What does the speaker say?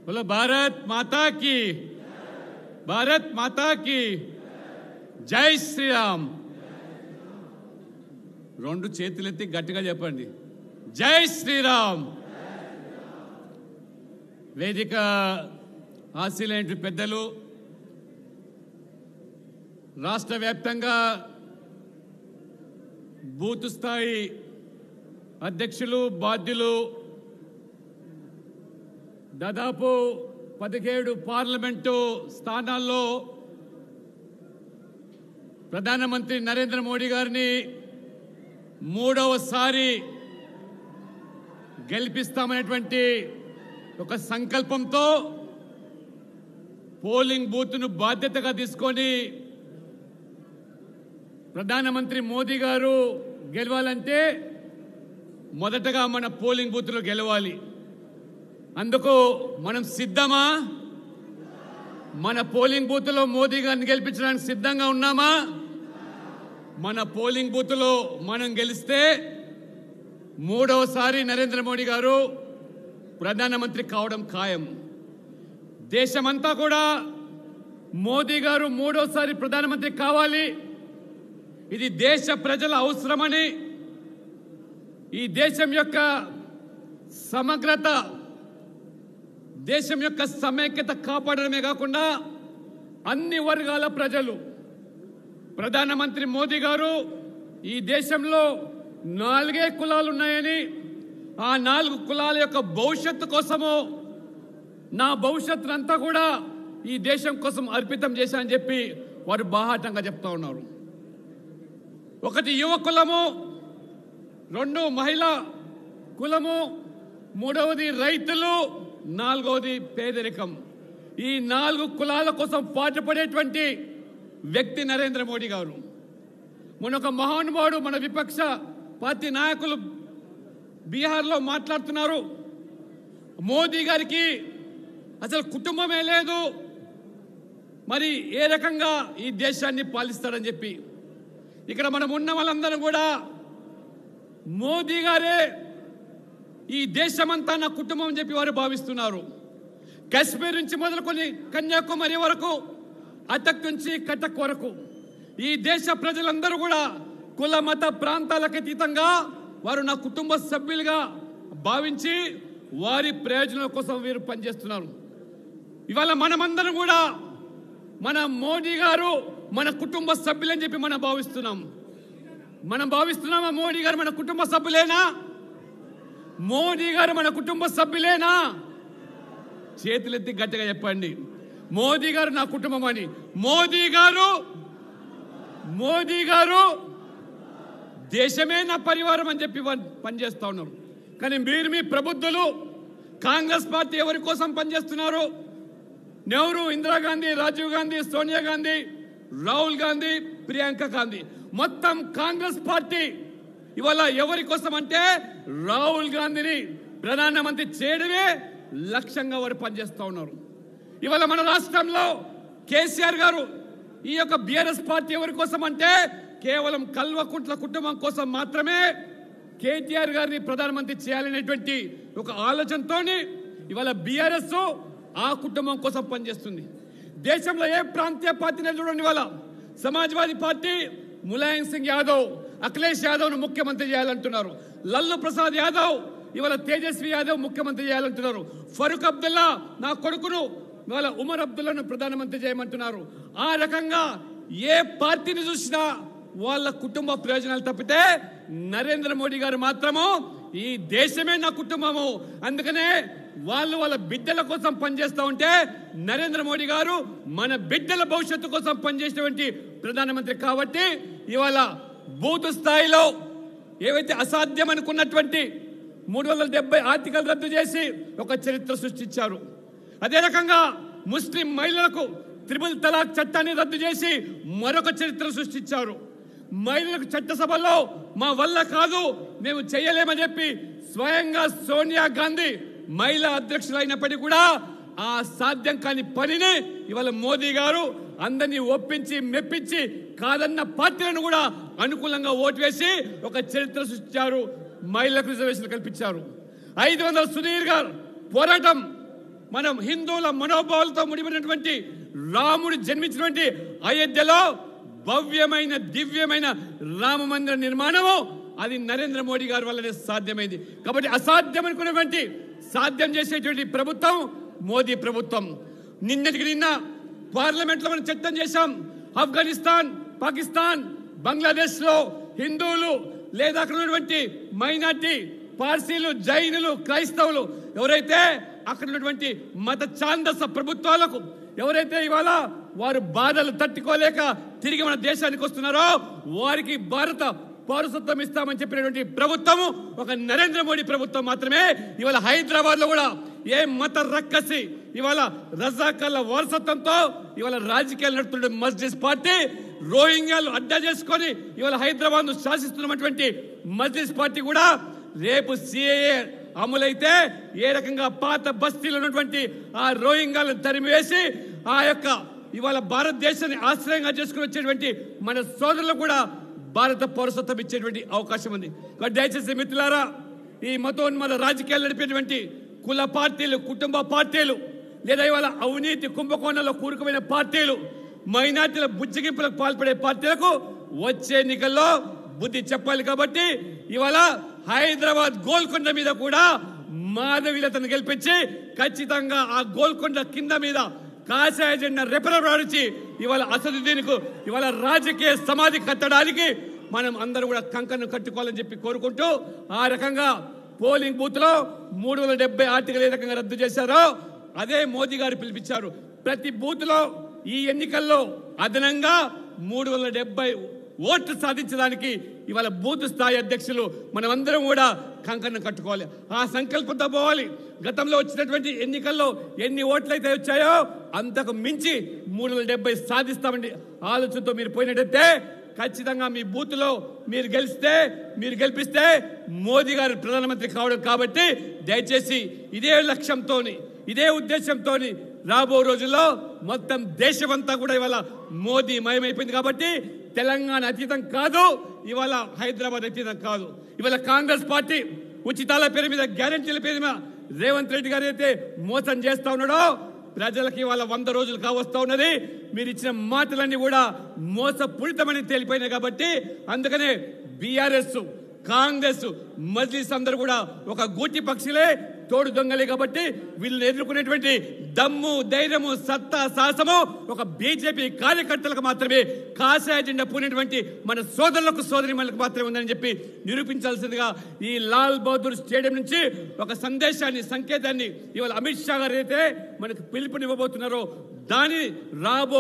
बोलो भारत माता की भारत माता की జై శ్రీరామ్ రెండు చేతులెత్తి గట్టిగా చెప్పండి జై శ్రీరామ్ వేదిక ఆశీలైన పెద్దలు రాష్ట్ర వ్యాప్తంగా బూత్ స్థాయి అధ్యక్షులు బాధ్యులు దాదాపు పదిహేడు పార్లమెంటు స్థానాల్లో ప్రధానమంత్రి నరేంద్ర మోడీ గారిని మూడవసారి గెలిపిస్తామనేటువంటి ఒక సంకల్పంతో పోలింగ్ బూత్ను బాధ్యతగా తీసుకొని ప్రధానమంత్రి మోదీ గారు గెలవాలంటే మొదటగా మన పోలింగ్ బూత్లో గెలవాలి అందుకు మనం సిద్ధమా మన పోలింగ్ బూత్లో మోదీ గారిని గెలిపించడానికి సిద్ధంగా ఉన్నామా మన పోలింగ్ బూత్లో మనం గెలిస్తే మూడవసారి నరేంద్ర మోడీ గారు ప్రధానమంత్రి కావడం ఖాయం దేశమంతా కూడా మోదీ గారు మూడోసారి ప్రధానమంత్రి కావాలి ఇది దేశ ప్రజల అవసరమని ఈ దేశం యొక్క సమగ్రత దేశం యొక్క సమైక్యత కాపాడడమే కాకుండా అన్ని వర్గాల ప్రజలు ప్రధానమంత్రి మోదీ గారు ఈ దేశంలో నాలుగే కులాలు ఉన్నాయని ఆ నాలుగు కులాల యొక్క భవిష్యత్తు కోసము నా భవిష్యత్తును అంతా కూడా ఈ దేశం కోసం అర్పితం చేశానని చెప్పి వారు బాహాటంగా చెప్తా ఉన్నారు ఒకటి యువ కులము రెండు మహిళా కులము మూడవది రైతులు నాలుగవది పేదరికం ఈ నాలుగు కులాల కోసం పాటుపడేటువంటి వ్యక్తి నరేంద్ర మోడీ గారు మన ఒక మహానుభావుడు మన విపక్ష పార్టీ నాయకులు బీహార్లో మాట్లాడుతున్నారు మోదీ గారికి అసలు కుటుంబమే లేదు మరి ఏ రకంగా ఈ దేశాన్ని పాలిస్తాడని చెప్పి ఇక్కడ మనం ఉన్న వాళ్ళందరం కూడా మోదీ గారే ఈ దేశమంతా నా కుటుంబం అని చెప్పి వారు భావిస్తున్నారు కాశ్మీర్ నుంచి మొదలుకొని కన్యాకుమారి వరకు అటక్ నుంచి కటక్ వరకు ఈ దేశ ప్రజలందరూ కూడా కుల మత ప్రాంతాలకు అతీతంగా వారు నా కుటుంబ సభ్యులుగా భావించి వారి ప్రయోజనాల కోసం వీరు పనిచేస్తున్నారు ఇవాళ మనమందరం కూడా మన మోడీ గారు మన కుటుంబ సభ్యులని చెప్పి మనం భావిస్తున్నాం మనం భావిస్తున్నామా మోడీ గారు మన కుటుంబ సభ్యులేనా మోడీ గారు మన కుటుంబ సభ్యులేనా చేతులెత్తి గట్టిగా చెప్పండి మోదీ గారు నా కుటుంబం అని మోదీ గారు మోదీ గారు దేశమే నా పరివారం అని చెప్పి వారు పనిచేస్తా ఉన్నారు కానీ మీరు మీ ప్రబుద్ధులు కాంగ్రెస్ పార్టీ ఎవరి కోసం పనిచేస్తున్నారు నెహ్రూ ఇందిరాగాంధీ రాజీవ్ గాంధీ సోనియా గాంధీ రాహుల్ గాంధీ ప్రియాంక గాంధీ మొత్తం కాంగ్రెస్ పార్టీ ఇవాళ ఎవరి కోసం అంటే రాహుల్ గాంధీని ప్రధానమంత్రి చేయడమే లక్ష్యంగా వారు పనిచేస్తూ ఉన్నారు ఇవాళ మన రాష్ట్రంలో కేసీఆర్ గారు ఈ యొక్క బిఆర్ఎస్ పార్టీ ఎవరి కోసం అంటే కేవలం కల్వకుంట్ల కుటుంబం కోసం మాత్రమే కేటీఆర్ గారిని ప్రధానమంత్రి చేయాలనేటువంటి ఒక ఆలోచనతోని ఇవాళ బీఆర్ఎస్ ఆ కుటుంబం కోసం పనిచేస్తుంది దేశంలో ఏ ప్రాంతీయ పార్టీని చూడండి ఇవాళ సమాజ్వాదీ పార్టీ ములాయం సింగ్ యాదవ్ అఖిలేష్ యాదవ్ ను ముఖ్యమంత్రి చేయాలంటున్నారు లల్లు ప్రసాద్ యాదవ్ ఇవాళ తేజస్వి యాదవ్ ముఖ్యమంత్రి చేయాలంటున్నారు ఫరూక్ అబ్దుల్లా నా కొడుకును ఇవాళ ఉమర్ అబ్దుల్లాను ప్రధానమంత్రి చేయమంటున్నారు ఆ రకంగా ఏ పార్టీని చూసినా వాళ్ళ కుటుంబ ప్రయోజనాలు తప్పితే నరేంద్ర మోడీ గారు మాత్రము ఈ దేశమే నా కుటుంబము అందుకనే వాళ్ళు వాళ్ళ బిడ్డల కోసం పనిచేస్తూ ఉంటే నరేంద్ర మోడీ గారు మన బిడ్డల భవిష్యత్తు కోసం పనిచేసేటువంటి ప్రధానమంత్రి కాబట్టి ఇవాళ బూత్ స్థాయిలో ఏవైతే అసాధ్యం అనుకున్నటువంటి మూడు వందల డెబ్బై ఆర్టికల్ రద్దు చేసి ఒక చరిత్ర సృష్టించారు అదే రకంగా ముస్లిం మహిళలకు త్రిపుల్ తలాక్ చట్టాన్ని రద్దు చేసి మరొక చరిత్ర సృష్టించారు మహిళలకు చట్టసభలో మా వల్ల కాదు మేము చేయలేమని చెప్పి స్వయంగా సోనియా గాంధీ మహిళా అధ్యక్షులు అయినప్పటికీ కూడా ఆ సాధ్యం కాని పనిని ఇవాళ మోదీ గారు అందరినీ ఒప్పించి మెప్పించి కాదన్న పార్టీలను కూడా అనుకూలంగా ఓటు వేసి ఒక చరిత్ర సృష్టించారు మహిళలకు రిజర్వేషన్ కల్పించారు ఐదు వందల సుధీర్ గారు పోరాటం మనం హిందువుల మనోభావాలతో ముడిపడినటువంటి రాముడు జన్మించినటువంటి అయోధ్యలో భవ్యమైన దివ్యమైన రామ మందిర నిర్మాణము అది నరేంద్ర మోడీ గారి వల్లనే సాధ్యమైంది కాబట్టి అసాధ్యం అనుకున్నటువంటి సాధ్యం చేసేటువంటి ప్రభుత్వం మోదీ ప్రభుత్వం నిన్నటికి నిన్న పార్లమెంట్ లో మనం చట్టం చేశాం ఆఫ్ఘనిస్తాన్ పాకిస్తాన్ బంగ్లాదేశ్ లో హిందువులు లేదా అక్కడ ఉన్నటువంటి మైనార్టీ పార్సీలు జైనులు క్రైస్తవులు ఎవరైతే అక్కడ ఉన్నటువంటి మత ఛాందస ప్రభుత్వాలకు ఎవరైతే ఇవాళ వారు బాధలు తట్టుకోలేక తిరిగి మన దేశానికి వస్తున్నారో వారికి భారత పౌరసత్వం ఇస్తామని చెప్పినటువంటి ప్రభుత్వము ఒక నరేంద్ర మోడీ ప్రభుత్వం మాత్రమే ఇవాళ హైదరాబాద్ లో కూడా ఏ మత రక్కసి ఇవాళ రజాకల్ల వారసత్వంతో ఇవాళ రాజకీయాలు నడుపుతున్న మస్జిద్ పార్టీ రోహింగ్యాలు అడ్డా చేసుకొని ఇవాళ హైదరాబాద్ ను శాసిస్తున్నటువంటి మస్జిద్ పార్టీ కూడా రేపు సిఏఏ అమలైతే ఏ రకంగా పాత బస్తీలో ఉన్నటువంటి ఆ రోహింగ్యాలను తరిమివేసి ఆ యొక్క ఇవాళ భారతదేశాన్ని ఆశ్రయంగా చేసుకుని వచ్చేటువంటి మన సోదరులకు కూడా భారత పౌరసత్వం ఇచ్చేటువంటి అవకాశం ఉంది కాబట్టి దయచేసి మిత్రులారా ఈ మతోన్మద రాజకీయాలు నడిపేటువంటి కుల పార్టీలు కుటుంబ పార్టీలు లేదా ఇవాళ అవినీతి కుంభకోణంలో కూరుకుపోయిన పార్టీలు మైనార్టీల బుజ్జగింపులకు పాల్పడే పార్టీలకు వచ్చే ఎన్నికల్లో బుద్ధి చెప్పాలి కాబట్టి ఇవాళ హైదరాబాద్ గోల్కొండ మీద కూడా మాధవీలతను గెలిపించి ఖచ్చితంగా ఆ గోల్కొండ కింద మీద కాషాయ జెండా రెపరెపలాడించి ఇవాళ అసదుద్దీన్కు ఇవాళ రాజకీయ సమాధి కట్టడానికి మనం అందరూ కూడా కంకణం కట్టుకోవాలని చెప్పి కోరుకుంటూ ఆ రకంగా పోలింగ్ బూత్ లో మూడు వందల డెబ్బై ఆర్టికల్ ఏ రకంగా రద్దు చేశారో అదే మోదీ గారు పిలిపించారు ప్రతి బూత్ లో ఈ ఎన్నికల్లో అదనంగా మూడు వందల డెబ్బై ఓట్లు సాధించడానికి ఇవాళ బూత్ స్థాయి అధ్యక్షులు మనమందరం కూడా కంకణం కట్టుకోవాలి ఆ సంకల్పంతో పోవాలి గతంలో వచ్చినటువంటి ఎన్నికల్లో ఎన్ని ఓట్లు అయితే వచ్చాయో అంతకు మించి మూడు వందల డెబ్బై సాధిస్తామండి ఆలోచనతో మీరు పోయినట్టయితే ఖచ్చితంగా మీ బూత్ లో మీరు గెలిస్తే మీరు గెలిపిస్తే మోదీ గారు ప్రధానమంత్రి కావడం కాబట్టి దయచేసి ఇదే లక్ష్యంతోని ఇదే ఉద్దేశంతోని రాబో రోజుల్లో మొత్తం దేశమంతా కూడా ఇవాళ మోదీ మయమైపోయింది కాబట్టి తెలంగాణ అతీతం కాదు ఇవాళ హైదరాబాద్ అతీతం కాదు ఇవాళ కాంగ్రెస్ పార్టీ ఉచితాల పేరు మీద గ్యారెంటీల పేరు మీద రేవంత్ రెడ్డి గారు అయితే మోసం చేస్తా ఉన్నాడో ప్రజలకి ఇవాళ వంద రోజులు కావస్తా ఉన్నది మీరు ఇచ్చిన మాటలన్నీ కూడా మోసపూరితమని తేలిపోయినాయి కాబట్టి అందుకనే బీఆర్ఎస్ కాంగ్రెస్ మజ్లిస్ అందరూ కూడా ఒక గూటి పక్షులే తోడు దొంగలే కాబట్టి వీళ్ళని ఎదుర్కొనేటువంటి దమ్ము ధైర్యము సత్తా సాహసము ఒక బీజేపీ కార్యకర్తలకు మాత్రమే కాషాయ జెండా పూనినటువంటి మన సోదరులకు సోదరి మాత్రమే ఉందని చెప్పి నిరూపించాల్సిందిగా ఈ లాల్ బహదూర్ స్టేడియం నుంచి ఒక సందేశాన్ని సంకేతాన్ని ఇవాళ అమిత్ షా గారు అయితే మనకు పిలుపునివ్వబోతున్నారో దాని రాబో